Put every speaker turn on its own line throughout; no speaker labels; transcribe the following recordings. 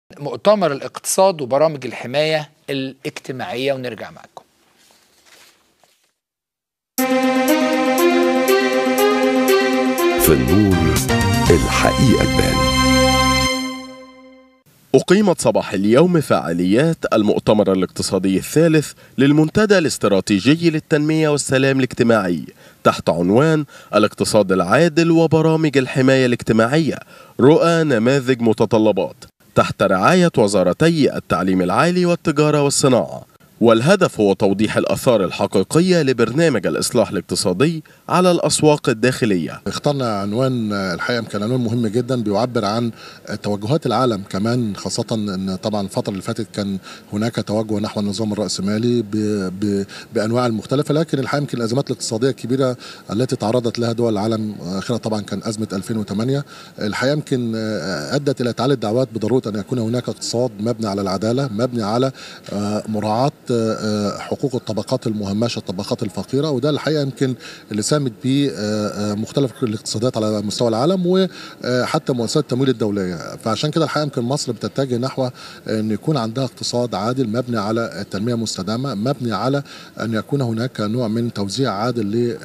مؤتمر الاقتصاد وبرامج الحماية الاجتماعية ونرجع معكم
في النور الحقيقة تبان
أقيمت صباح اليوم فعاليات المؤتمر الاقتصادي الثالث للمنتدى الاستراتيجي للتنمية والسلام الاجتماعي تحت عنوان الاقتصاد العادل وبرامج الحماية الاجتماعية رؤى نماذج متطلبات تحت رعاية وزارتي التعليم العالي والتجارة والصناعة والهدف هو توضيح الآثار الحقيقية لبرنامج الإصلاح الاقتصادي على الأسواق الداخلية
اخترنا عنوان الحقيقه كان عنوان مهم جدا بيعبر عن توجهات العالم كمان خاصه ان طبعا الفتره اللي فاتت كان هناك توجه نحو النظام الراسمالي ب ب بانواع المختلفه لكن الحقيقه يمكن الازمات الاقتصاديه الكبيره التي تعرضت لها دول العالم اخرها طبعا كان ازمه 2008 الحقيقه يمكن ادت الى تعالي الدعوات بضروره ان يكون هناك اقتصاد مبني على العداله مبني على مراعاه حقوق الطبقات المهمشه الطبقات الفقيره وده الحقيقه يمكن اللي ساهمت به مختلف الاقتصادات على مستوى العالم وحتى مؤسسات التمويل الدوليه فعشان كده الحقيقه يمكن مصر بتتجه نحو ان يكون عندها اقتصاد عادل مبني على التنميه المستدامه مبني على ان يكون هناك نوع من توزيع عادل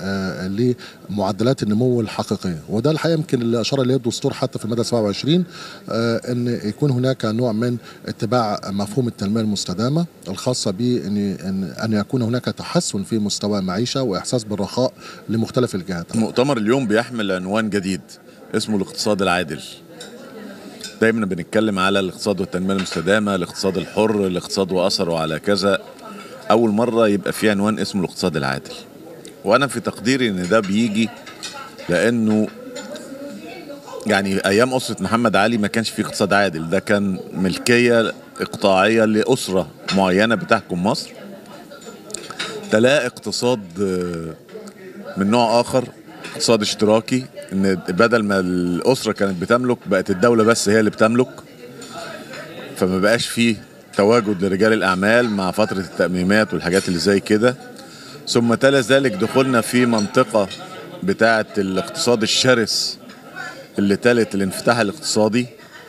لمعدلات النمو الحقيقيه وده الحقيقه يمكن اللي اشار اليه الدستور حتى في الماده 27 ان يكون هناك نوع من اتباع مفهوم التنميه المستدامه الخاصه بان ان يكون هناك تحسن في مستوى المعيشه واحساس بالرخاء لمختلف الجهات
مؤتمر اليوم بيحمل عنوان جديد اسمه الاقتصاد العادل دايما بنتكلم على الاقتصاد والتنميه المستدامه الاقتصاد الحر الاقتصاد واثره على كذا اول مره يبقى في عنوان اسمه الاقتصاد العادل وانا في تقديري ان ده بيجي لانه يعني ايام اسره محمد علي ما كانش في اقتصاد عادل ده كان ملكيه اقطاعيه لاسره معينه بتحكم مصر تلاقي اقتصاد من نوع اخر اقتصاد اشتراكي ان بدل ما الاسره كانت بتملك بقت الدوله بس هي اللي بتملك فما بقاش فيه تواجد لرجال الاعمال مع فتره التاميمات والحاجات اللي زي كده ثم تلا ذلك دخولنا في منطقه بتاعه الاقتصاد الشرس اللي تلت الانفتاح الاقتصادي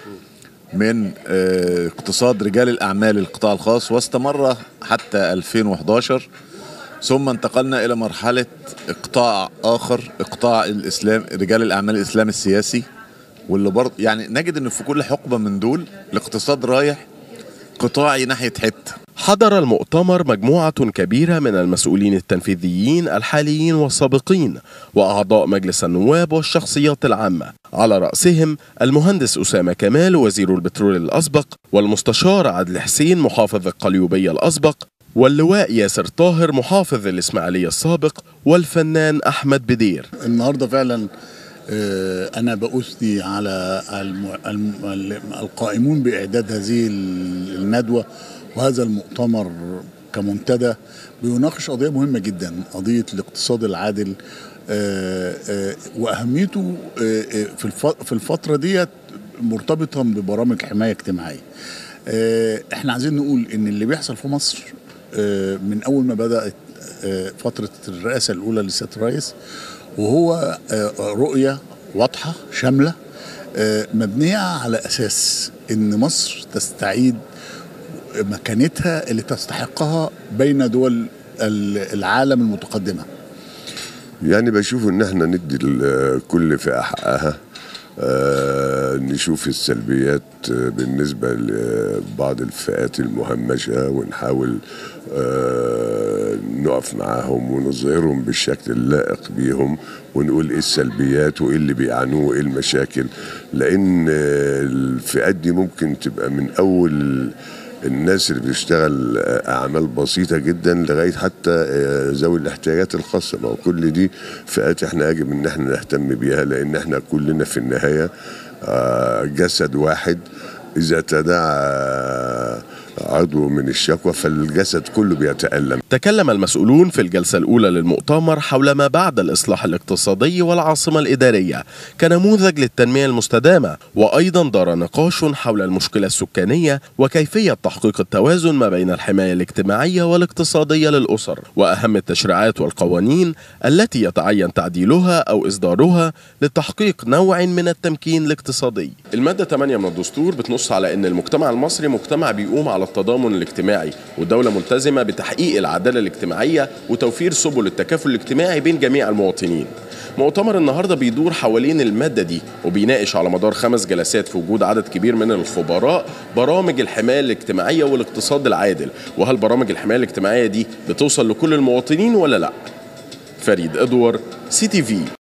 من اقتصاد رجال الاعمال القطاع الخاص واستمر حتى 2011 ثم انتقلنا الى مرحله اقطاع اخر اقطاع الاسلام رجال الاعمال الاسلام السياسي واللي برضه يعني نجد ان في كل حقبه من دول الاقتصاد رايح قطاعي ناحيه حته
حضر المؤتمر مجموعة كبيرة من المسؤولين التنفيذيين الحاليين والسابقين وأعضاء مجلس النواب والشخصيات العامة على رأسهم المهندس أسامة كمال وزير البترول الأسبق والمستشار عدل حسين محافظ القليوبية الأسبق واللواء ياسر طاهر محافظ الإسماعيلية السابق والفنان أحمد بدير
النهاردة فعلا أنا بأثني على القائمون بإعداد هذه الندوة وهذا المؤتمر كمنتدى بيناقش قضية مهمة جدا قضية الاقتصاد العادل وأهميته في الفترة ديت مرتبطة ببرامج حماية اجتماعية احنا عايزين نقول ان اللي بيحصل في مصر من اول ما بدات فتره الرئاسه الاولى لسياده الرئيس وهو رؤيه واضحه شامله مبنيه على اساس ان مصر تستعيد مكانتها اللي تستحقها بين دول العالم المتقدمه
يعني بشوف ان احنا ندي كل فئه حقها آه نشوف السلبيات بالنسبة لبعض الفئات المهمشة ونحاول آه نقف معاهم ونظهرهم بالشكل اللائق بيهم ونقول ايه السلبيات وايه اللي بيعانوه وايه المشاكل لان الفئات دي ممكن تبقى من اول الناس اللي بتشتغل اعمال بسيطه جدا لغايه حتى ذوي الاحتياجات الخاصه ما هو كل دي فئات احنا يجب ان احنا نهتم بيها لان احنا كلنا في النهايه جسد واحد اذا تداعى عضو من الشكوى فالجسد كله بيتألم
تكلم المسؤولون في الجلسة الأولى للمؤتمر حول ما بعد الإصلاح الاقتصادي والعاصمة الإدارية كنموذج للتنمية المستدامة وأيضا دار نقاش حول المشكلة السكانية وكيفية تحقيق التوازن ما بين الحماية الاجتماعية والاقتصادية للأسر وأهم التشريعات والقوانين التي يتعين تعديلها أو إصدارها لتحقيق نوع من التمكين الاقتصادي المادة 8 من الدستور بتنص على أن المجتمع المصري مجتمع بيقوم على التضامن الاجتماعي والدولة ملتزمة بتحقيق العدالة الاجتماعية وتوفير سبل التكافل الاجتماعي بين جميع المواطنين مؤتمر النهارده بيدور حوالين المادة دي وبيناقش على مدار خمس جلسات في وجود عدد كبير من الخبراء برامج الحماية الاجتماعية والاقتصاد العادل وهل برامج الحماية الاجتماعية دي بتوصل لكل المواطنين ولا لا فريد ادوار سي تي في